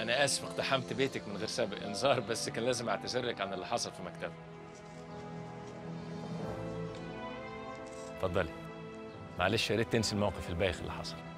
انا اسف اقتحمت بيتك من غير سابق انذار بس كان لازم اعتذر لك عن اللي حصل في مكتبك اتفضلي معلش يا ريت تنسي الموقف البايخ اللي حصل